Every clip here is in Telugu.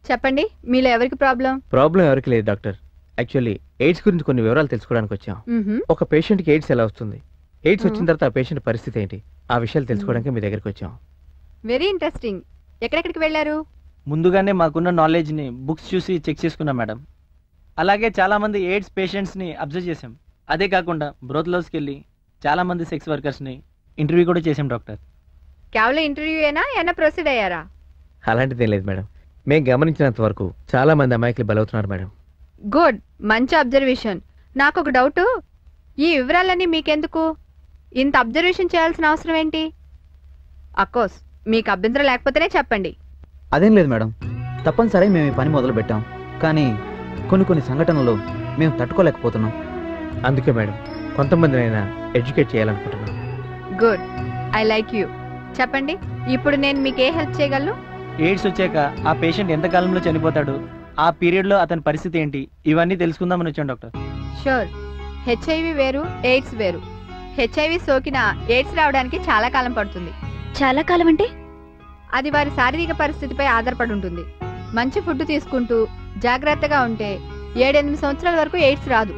చెప్పండి మీలో ఎవరికి ప్రాబ్లం ప్రాబ్లం ఎవరికి లేదు డాక్టర్ యాక్చువల్లీ ఎయిడ్స్ గురించి కొన్ని వివరాలు తెలుసుకోవడానికి వచ్చాం మ్హూ. ఒక పేషెంట్కి ఎయిడ్స్ ఎలా వస్తుంది ఎయిడ్స్ ఆ. వచ్చిన తర్వాత ఆ పేషెంట్ పరిస్థితి ఏంటి ఆ విషయాలు తెలుసుకోవడానికి మీ దగ్గరికి వచ్చాం వెరీ ఇంట్రెస్టింగ్ ఎక్కడెక్కడికి వెళ్ళారు ముందుగానే మాకున్న నాలెడ్జ్ని బుక్స్ చూసి చెక్ చేసుకున్నాం మేడం అలాగే చాలామంది ఎయిడ్స్ పేషెంట్స్ని అబ్జర్వ్ చేసాం అదే కాకుండా బ్రోత్లౌస్కి వెళ్ళి చాలామంది సెక్స్ వర్కర్స్ని ఇంటర్వ్యూ కూడా చేసాం డాక్టర్ కేవలం ఇంటర్వ్యూ అయినా ఏమైనా ప్రొసీడ్ అయ్యారా అలాంటిదేం లేదు మేడం మేము గమనించినంత వరకు చాలా మంది అమాయకులు బలవుతున్నారు మేడం గుడ్ మంచి అబ్జర్వేషన్ నాకు ఒక డౌట్ ఈ వివరాలన్నీ మీకెందుకు ఇంత అబ్జర్వేషన్ చేయాల్సిన అవసరం ఏంటి అకోర్స్ మీకు అభ్యంతరం లేకపోతేనే చెప్పండి అదేం లేదు మేడం తప్పనిసరి మేము ఈ పని మొదలు పెట్టాం కానీ కొన్ని కొన్ని సంఘటనలు మేము తట్టుకోలేకపోతున్నాం అందుకే మేడం కొంతమందినైనా ఎడ్యుకేట్ చేయాలనుకుంటున్నాం గుడ్ ఐ లైక్ యూ చెప్పండి ఇప్పుడు నేను మీకు ఏ హెల్ప్ చేయగలను ఎయిడ్స్ వచ్చాక ఆ పేషెంట్ ఎంత కాలంలో చనిపోతాడు ఆ పీరియడ్లో అతని పరిస్థితి ఏంటి ఇవన్నీ తెలుసుకుందామని వచ్చాం డాక్టర్ షూర్ హెచ్ఐవి వేరు ఎయిడ్స్ వేరు హెచ్ఐవి సోకిన ఎయిడ్స్ రావడానికి చాలా కాలం పడుతుంది చాలా కాలం అంటే అది వారి శారీరక పరిస్థితిపై ఆధారపడి ఉంటుంది మంచి ఫుడ్ తీసుకుంటూ జాగ్రత్తగా ఉంటే ఏడెనిమిది సంవత్సరాల వరకు ఎయిడ్స్ రాదు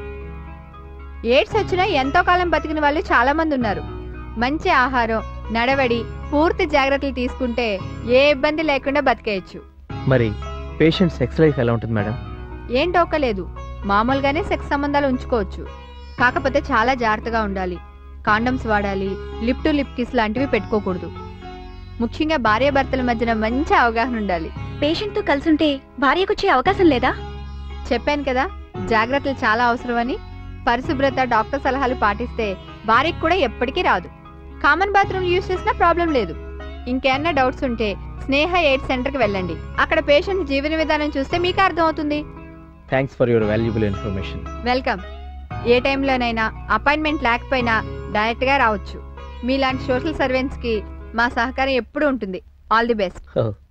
ఎయిడ్స్ వచ్చినా ఎంతో కాలం బతికిన వాళ్ళు చాలా మంది ఉన్నారు మంచి ఆహారం నడవడి పూర్తి జాగ్రత్తలు తీసుకుంటే ఏ ఇబ్బంది లేకుండా బతికేయచ్చు మరి పేషెంట్ సెక్స్ లైఫ్ ఎలా ఉంటుంది మేడం ఏం టోకలేదు మామూలుగానే సెక్స్ సంబంధాలు ఉంచుకోవచ్చు కాకపోతే చాలా జాగ్రత్తగా ఉండాలి కాండమ్స్ వాడాలి లిప్ టు లిప్ కిస్ లాంటివి పెట్టుకోకూడదు ముఖ్యంగా భార్య భర్తల మధ్యన మంచి అవగాహన ఉండాలి పేషెంట్ తో కలిసుంటే భార్యకొచ్చే అవకాశం లేదా చెప్పాను కదా జాగ్రత్తలు చాలా అవసరమని పరిశుభ్రత డాక్టర్ సలహాలు పాటిస్తే భార్యకు కూడా ఎప్పటికీ రాదు కామన్ బాత్రూమ్ యూజ్ చేసినా ప్రాబ్లం లేదు ఇంకేమన్నా డౌట్స్ ఉంటే స్నేహ ఎయిడ్ సెంటర్కి వెళ్ళండి అక్కడ పేషెంట్ జీవన విధానం చూస్తే మీకు అర్థమవుతుంది thanks for your valuable information welcome ఏ టైంలోనైనా అపాయింట్మెంట్ లేకపోయినా డైరెక్ట్గా రావచ్చు మీలాంటి సోషల్ సర్వెంట్స్కి మా సహకారం ఎప్పుడూ ఉంటుంది ఆల్ ది బెస్ట్